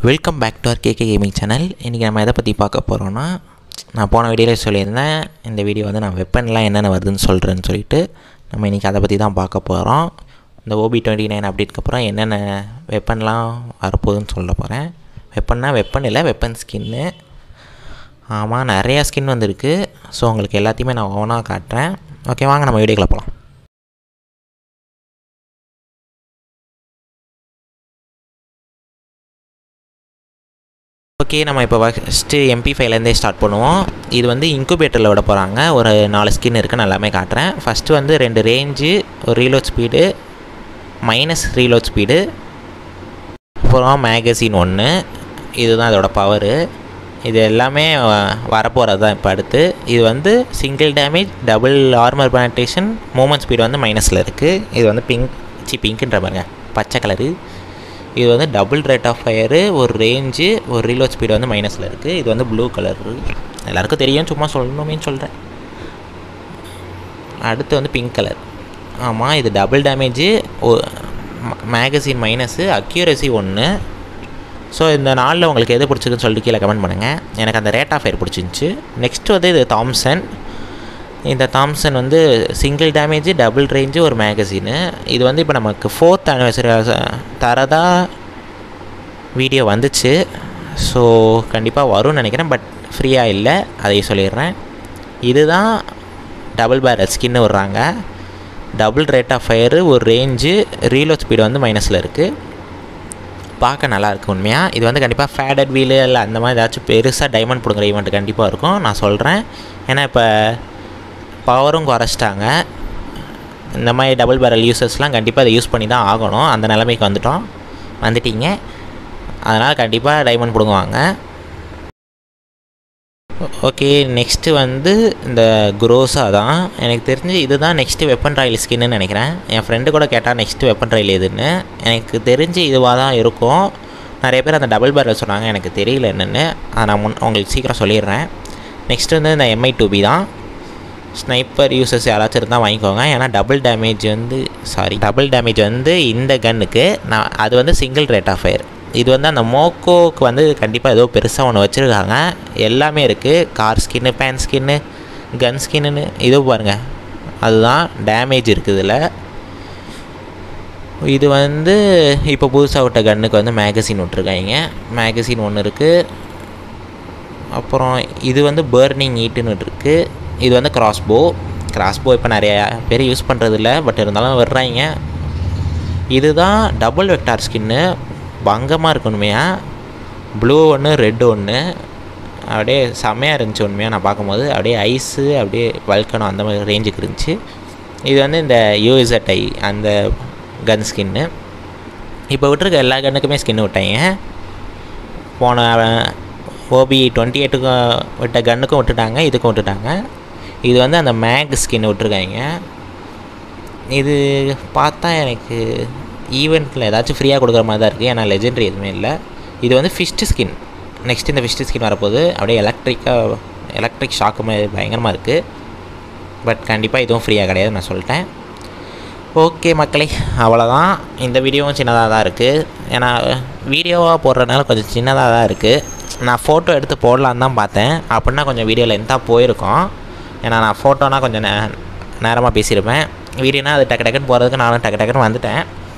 welcome back to our KK gaming channel இன்றைக்கி நம்ம எதை பற்றி பார்க்க போகிறோன்னா நான் போன வீடியோவில் சொல்லியிருந்தேன் இந்த வீடியோ வந்து நான் வெப்பன்லாம் என்னென்ன வருதுன்னு சொல்கிறேன்னு சொல்லிட்டு நம்ம இன்றைக்கி அதை பற்றி தான் பார்க்க போகிறோம் இந்த ஓபி டுவெண்ட்டி நைன் அப்டேட்க்கு அப்புறம் என்னென்ன வெப்பன்லாம் வரப்போகுதுன்னு சொல்ல போகிறேன் வெப்பன்னா வெப்பன் இல்லை வெப்பன் ஸ்கின்னு ஆமாம் நிறையா ஸ்கின் வந்திருக்கு ஸோ உங்களுக்கு எல்லாத்தையுமே நான் ஓனாக காட்டுறேன் ஓகே வாங்க நம்ம வீடியோக்குள்ள போகலாம் ஓகே நம்ம இப்போ ஃபஸ்ட்டு எம்பி ஃபைவ்லேருந்தே ஸ்டார்ட் பண்ணுவோம் இது வந்து இன்குபேட்டரில் விட போகிறாங்க ஒரு நாலு ஸ்கின் இருக்குது நான் எல்லாமே காட்டுறேன் ஃபஸ்ட்டு வந்து ரெண்டு ரேஞ்சு ஒரு reload speed minus reload speed அப்புறம் மேகசின் ஒன்று இதுதான் இதோட பவரு இது எல்லாமே வரப்போகிறது தான் இப்போ அடுத்து இது வந்து single damage double armour penetration movement speed வந்து மைனஸில் இருக்குது இது வந்து பிங்க் சி பிங்க்குன்ற பாருங்க பச்சை கலரு இது வந்து டபுள் ரேட் ஆஃப் ஃபயரு ஒரு ரேஞ்சு ஒரு ரீலோட் ஸ்பீடு வந்து மைனஸில் இருக்குது இது வந்து ப்ளூ கலரு எல்லாருக்கும் தெரியும் சும்மா சொல்லணுமேன்னு சொல்கிறேன் அடுத்து வந்து பிங்க் கலர் ஆமாம் இது double damage magazine minus accuracy ஒன்று ஸோ இந்த நாளில் உங்களுக்கு எது பிடிச்சிருக்குன்னு சொல்லிட்டு கீழே கமெண்ட் பண்ணுங்கள் எனக்கு அந்த ரேட் ஆஃப் ஃபயர் பிடிச்சிருந்துச்சி நெக்ஸ்ட் வந்து இது தாம்சன் இந்த தாம்சன் வந்து சிங்கிள் டேமேஜ் டபுள் ரேஞ்சு ஒரு மேகசினு இது வந்து இப்போ நமக்கு ஃபோர்த் ஆனிவர்சரி தரதா வீடியோ வந்துச்சு ஸோ கண்டிப்பாக வரும்னு நினைக்கிறேன் பட் ஃப்ரீயாக இல்லை அதையும் சொல்லிடுறேன் இதுதான் டபுள் பேரல் ஸ்கின்னு விட்றாங்க டபுள் ரேட் ஆஃப் ஃபயரு ஒரு ரேஞ்சு ரீலோட் ஸ்பீடு வந்து மைனஸில் இருக்குது பார்க்க நல்லாயிருக்கு உண்மையாக இது வந்து கண்டிப்பாக ஃபேடட் வீலு இல்லை அந்த மாதிரி ஏதாச்சும் பெருசாக டைமண்ட் பிடுங்குற ஈவெண்ட் கண்டிப்பாக இருக்கும் நான் சொல்கிறேன் ஏன்னா இப்போ பவரும் குறைச்சிட்டாங்க இந்த மாதிரி டபுள் பேரல் யூசர்ஸ்லாம் கண்டிப்பாக அதை யூஸ் பண்ணி தான் ஆகணும் அந்த நிலைமைக்கு வந்துட்டோம் வந்துட்டீங்க அதனால் கண்டிப்பாக டைமண்ட் பிடுங்குவாங்க ஓகே நெக்ஸ்ட்டு வந்து இந்த குரோஸா தான் எனக்கு தெரிஞ்சு இதுதான் நெக்ஸ்ட்டு வெப்பன் ராயல் ஸ்கின்னு நினைக்கிறேன் என் ஃப்ரெண்டு கூட கேட்டால் நெக்ஸ்ட்டு வெப்பன் ராயல் எதுன்னு எனக்கு தெரிஞ்சு இதுவாக தான் இருக்கும் நிறைய பேர் அந்த டபுள் பேரல் சொன்னாங்க எனக்கு தெரியல என்னென்னு அதை நான் முன் உங்களுக்கு சீக்கிரம் சொல்லிடுறேன் நெக்ஸ்ட் வந்து இந்த எம்ஐ டூபி தான் ஸ்னைப்பர் யூசர்ஸ் யாராச்சும் இருந்தால் வாங்கிக்கோங்க ஏன்னா டபுள் டேமேஜ் வந்து சாரி டபுள் டேமேஜ் வந்து இந்த கன்னுக்கு நான் அது வந்து சிங்கிள் ரேட் ஆஃப் ஃபயர் இது வந்து அந்த மோக்கோக்கு வந்து கண்டிப்பாக ஏதோ பெருசாக ஒன்று வச்சுருக்காங்க எல்லாமே இருக்குது car skin pan skin gun skin இது பாருங்கள் அதுதான் டேமேஜ் இருக்குது இதில் இது வந்து இப்போ புதுசாக விட்ட கன்னுக்கு வந்து மேகசின் விட்ருக்காங்க மேகசின் ஒன்று இருக்குது அப்புறம் இது வந்து பேர்னிங் ஈட்டுன்னு இருக்குது இது வந்து கிராஸ்போ கிராஸ்போ இப்போ நிறைய பேர் யூஸ் பண்ணுறது இல்லை பட் இருந்தாலும் வர்றாங்க இதுதான் டபுள் வெக்டார் ஸ்கின்னு பங்கமாக இருக்கு உண்மையாக ப்ளூ ஒன்று ரெட்டு ஒன்று அப்படியே செம்மையாக இருந்துச்சு உண்மையாக நான் பார்க்கும்போது அப்படியே ஐஸு அப்படியே வல்கணும் அந்த மாதிரி ரேஞ்சுக்கு இருந்துச்சு இது வந்து இந்த யூஎஸ்எட்ஐ அந்த கன் ஸ்கின்னு இப்போ விட்டுருக்க எல்லா கன்னுக்குமே ஸ்கின்னு விட்டாங்க போன ஓபி டுவெண்ட்டி எயிட்டுக்கும் விட்ட கன்னுக்கும் விட்டுட்டாங்க இதுக்கும் விட்டுட்டாங்க இது வந்து அந்த மேக் ஸ்கின் விட்ருக்காங்க இது பார்த்தா எனக்கு ஈவெண்ட்டில் ஏதாச்சும் ஃப்ரீயாக கொடுக்குற மாதிரி தான் இருக்குது ஏன்னா லெஜெண்ட்ரி எதுவுமே இல்லை இது வந்து ஃபிஸ்ட்டு ஸ்கின் நெக்ஸ்ட் இந்த ஃபிஸ்ட்டு ஸ்கின் வரப்போது அப்படியே எலக்ட்ரிக்காக எலக்ட்ரிக் ஷாக்கு மாதிரி பயங்கரமாக இருக்குது பட் கண்டிப்பாக இதுவும் ஃப்ரீயாக கிடையாது நான் சொல்லிட்டேன் ஓகே மக்களே அவ்வளோதான் இந்த வீடியோவும் சின்னதாக தான் இருக்குது ஏன்னா வீடியோவாக போடுறதுனால கொஞ்சம் சின்னதாக தான் இருக்குது நான் ஃபோட்டோ எடுத்து போடலான்னு தான் பார்த்தேன் அப்படின்னா கொஞ்சம் வீடியோ லென்த்தாக போயிருக்கோம் ஏன்னா நான் ஃபோட்டோனா கொஞ்சம் நே நேரமாக பேசியிருப்பேன் வீடியோனா அது டக்கு டக்குன்னு போகிறதுக்கு நானும் டக்கு டக்குன்னு வந்துட்டேன்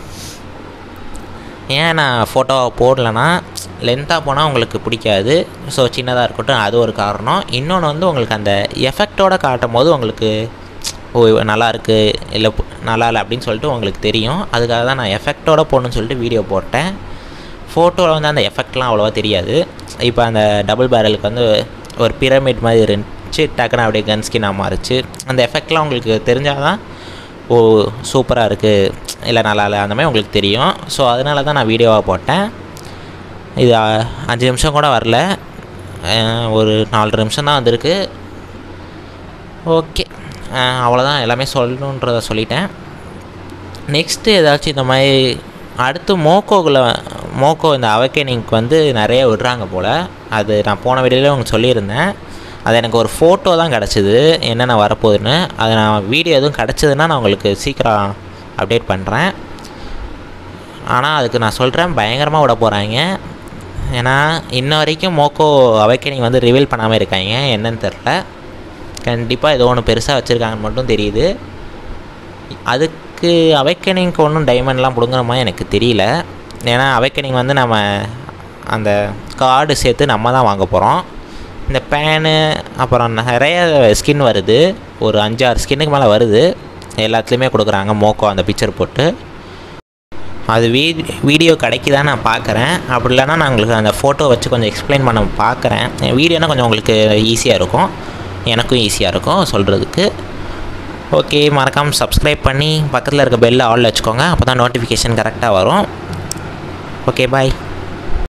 ஏன் நான் ஃபோட்டோ போடலைன்னா லென்த்தாக போனால் உங்களுக்கு பிடிக்காது ஸோ சின்னதாக இருக்கட்டும் அது ஒரு காரணம் இன்னொன்று வந்து உங்களுக்கு அந்த எஃபெக்டோடு காட்டும் போது உங்களுக்கு ஓ நல்லா இருக்குது இல்லை நல்லா இல்லை அப்படின்னு சொல்லிட்டு உங்களுக்கு தெரியும் அதுக்காக தான் நான் எஃபெக்டோடு போடணும்னு சொல்லிட்டு வீடியோ போட்டேன் ஃபோட்டோவில் வந்து அந்த எஃபெக்ட்லாம் அவ்வளோவா தெரியாது இப்போ அந்த டபுள் பேரலுக்கு வந்து ஒரு பிரமிட் மாதிரி இருந்துச்சு டக்குன்னு அப்படியே கன் ஸ்கின்னாக மாறிச்சு அந்த எஃபெக்ட்லாம் உங்களுக்கு தெரிஞ்சால் தான் ஓ சூப்பராக இருக்குது இல்லை நல்லா இல்லை அந்த மாதிரி உங்களுக்கு தெரியும் ஸோ அதனால தான் நான் வீடியோவாக போட்டேன் இது அஞ்சு நிமிஷம் கூட வரல ஒரு நாலரை நிமிஷம் தான் வந்திருக்கு ஓகே அவ்வளோதான் எல்லாமே சொல்லணுன்றத சொல்லிட்டேன் நெக்ஸ்ட்டு ஏதாச்சும் இந்த மாதிரி அடுத்து மோக்கோவில் மோக்கோ இந்த அவக்கேனிங்க்கு வந்து நிறைய விடுறாங்க போல் அது நான் போன வீடியோவில் உங்களுக்கு சொல்லியிருந்தேன் அது எனக்கு ஒரு ஃபோட்டோ தான் கிடச்சிது என்னென்ன வரப்போகுதுன்னு அது நான் வீடியோ எதுவும் கிடச்சிதுன்னா நான் உங்களுக்கு சீக்கிரம் அப்டேட் பண்ணுறேன் ஆனால் அதுக்கு நான் சொல்கிறேன் பயங்கரமாக விட போகிறாங்க ஏன்னா இன்ன வரைக்கும் மோக்கோ அவைக்கனிங் வந்து ரிவீல் பண்ணாமல் இருக்காங்க என்னன்னு தெரில கண்டிப்பாக ஏதோ ஒன்று பெருசாக வச்சுருக்காங்கன்னு மட்டும் தெரியுது அதுக்கு அவைக்கனிங்க்கு ஒன்றும் டைமண்ட்லாம் பிடுங்குற மாதிரி எனக்கு தெரியல ஏன்னா அவைக்கனிங் வந்து நம்ம அந்த கார்டு சேர்த்து நம்ம தான் வாங்க போகிறோம் இந்த பேனு அப்புறம் நிறைய ஸ்கின் வருது ஒரு அஞ்சாறு ஸ்கின்னுக்கு மேலே வருது எல்லாத்துலேயுமே கொடுக்குறாங்க மோக்கோ அந்த பிக்சர் போட்டு அது வீ வீடியோ கிடைக்குதான்னு நான் பார்க்குறேன் அப்படி இல்லைன்னா நான் உங்களுக்கு அந்த ஃபோட்டோ வச்சு கொஞ்சம் எக்ஸ்பிளைன் பண்ண பார்க்குறேன் வீடியோனா கொஞ்சம் உங்களுக்கு ஈஸியாக இருக்கும் எனக்கும் ஈஸியாக இருக்கும் சொல்கிறதுக்கு ஓகே மறக்காமல் சப்ஸ்கிரைப் பண்ணி பக்கத்தில் இருக்க பெல்லை ஆலில் வச்சுக்கோங்க அப்போ தான் நோட்டிஃபிகேஷன் கரெக்டாக வரும் ஓகே பாய்